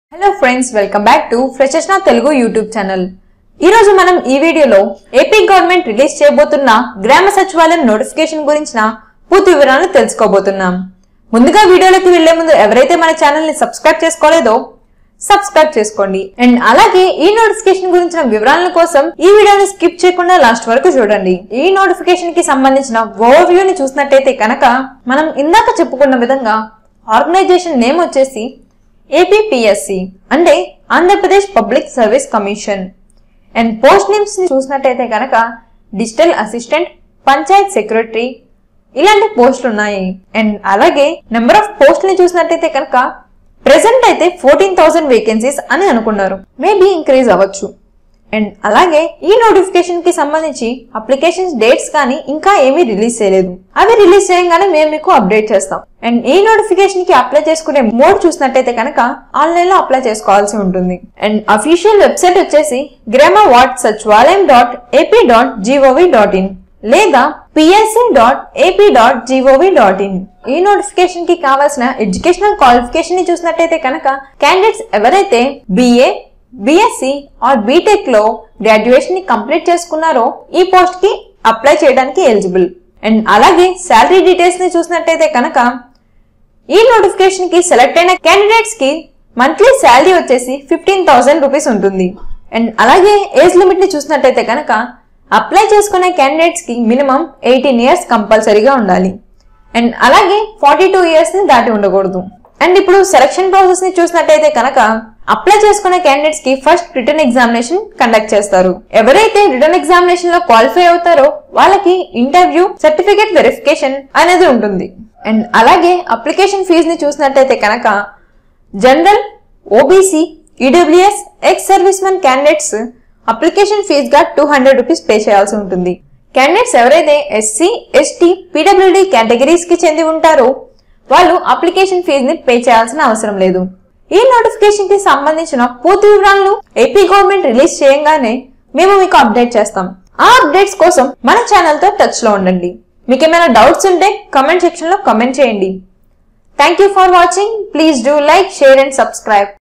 hello friends welcome back to freshers నా Telugu YouTube channel ఈ రోజు మనం ఈ వీడియోలో ఏపీ గవర్నమెంట్ రిలీజ్ చేయబోతున్న గ్రామ సచివాలయం నోటిఫికేషన్ గురించిన పూర్తి వివరాలను తెలుసుకోబోతున్నాం ముందుగా వీడియోలోకి వెళ్లే ముందు ఎవరైతే మన ఛానల్ ని సబ్స్క్రైబ్ చేసుకోలేదో సబ్స్క్రైబ్ చేసుకోండి అండ్ అలాగే ఈ నోటిఫికేషన్ గురించిన వివరాల కోసం ఈ వీడియోని స్కిప్ చేయకుండా లాస్ట్ వరకు చూడండి ఈ నోటిఫికేషన్ కి సంబంధించిన ఓవర్ ని చూసినట్టయితే కనుక మనం ఇందాక చెప్పుకున్న విధంగా ఆర్గనైజేషన్ నేమ్ వచ్చేసి ఏపీపీఎస్సి అంటే Andhra Pradesh public service commission and post names ని చూసినట్టయితే కనుక డిజిటల్ అసిస్టెంట్ పంచాయత్ సెక్రటరీ ఇలాంటి పోస్టులు ఉన్నాయి అండ్ అలాగే నెంబర్ ఆఫ్ పోస్టులు చూసినట్టయితే కనుక ప్రెసెంట్ అయితే ఫోర్టీన్ థౌసండ్ వేకెన్సీస్ అని అనుకున్నారు మేబీ ఇంక్రీజ్ అవ్వచ్చు అండ్ అలాగే ఈ నోటిఫికేషన్ కి సంబంధించి అప్లికేషన్స్ డేట్స్ కానీ ఇంకా ఏమీ రిలీజ్ చేయలేదు అవి రిలీజ్ చేయగానే మేము మీకు అప్డేట్ చేస్తాం అండ్ ఈ నోటిఫికేషన్ కి అప్లై చేసుకునే మోడ్ చూసినట్టయితే కనుక ఆన్లైన్ లో అప్లై చేసుకోవాల్సి ఉంటుంది అండ్ అఫీషియల్ వెబ్సైట్ వచ్చేసి గ్రామ వాట్ సచివాలయం dot AP dot G O V dot in లేదా PSC dot AP dot G O V dot in ఈ నోటిఫికేషన్ కి కావాల్సిన ఎడ్యుకేషనల్ క్వాలిఫికేషన్ ని చూసినట్టయితే కనుక క్యాండిడేట్స్ ఎవరైతే బిఏ బిఎస్సి ఆర్ బీటెక్ లో గ్రాడ్యుయేషన్ ని కంప్లీట్ చేసుకున్నారో ఈ పోస్ట్ కి అప్లై చేయడానికి ఎలిజిబుల్ అండ్ అలాగే శాలరీ డీటెయిల్స్ ని చూసినట్టయితే కనుక ఈ నోటిఫికేషన్ కి సెలెక్ట్ అయిన క్యాండిడేట్స్ కి మంత్లీ శాలరీ వచ్చేసి ఫిఫ్టీన్ థౌసండ్ రూపీస్ ఉంటుంది అండ్ అలాగే ఏజ్ లిమిట్ ని చూసినట్టయితే కనుక అప్లై చేసుకునే క్యాండిడేట్స్ కి మినిమం ఎయిటీన్ ఇయర్స్ కంపల్సరీగా ఉండాలి అండ్ అలాగే ఫార్టీ టూ ఇయర్స్ ని దాటి ఉండకూడదు అండ్ ఇప్పుడు సెలక్షన్ ప్రాసెస్ ని చూసినట్టయితే కనుక అప్లై చేసుకునే క్యాండిడేట్స్ కి ఫస్ట్ రిటర్న్ ఎగ్జామినేషన్ కండక్ట్ చేస్తారు ఎవరైతే రిటర్న్ ఎగ్జామినేషన్ లో క్వాలిఫై అవుతారో వాళ్ళకి ఇంటర్వ్యూ సర్టిఫికేట్ వెరిఫికేషన్ అనేది ఉంటుంది అండ్ అలాగే అప్లికేషన్ ఫీజు ని చూసినట్టయితే కనుక general OBC EWS ex service men candidates application fee గా టూ హండ్రెడ్ రూపీస్ పే చేయాల్సి ఉంటుంది క్యాండిడేట్స్ ఎవరైతే ఎస్సీ ఎస్టీ పీడబ్ల్యూడి కేటగిరీస్ కి చెంది ఉంటారో వాళ్ళు అప్లికేషన్ ఫీజు ని పే చేయాల్సిన అవసరం లేదు ఈ నోటిఫికేషన్ కి సంబంధించిన పూర్తి వివరాలను ఏపీ గవర్నమెంట్ రిలీజ్ చేయంగానే మేము మీకు అప్డేట్ చేస్తాం ఆ అప్డేట్స్ కోసం మన ఛానల్ తో టచ్ లో ఉండండి మీకు ఏమైనా డౌట్స్ ఉంటే కమెంట్ సెక్షన్ లో కమెంట్ చేయండి thank you for watching please do like share and subscribe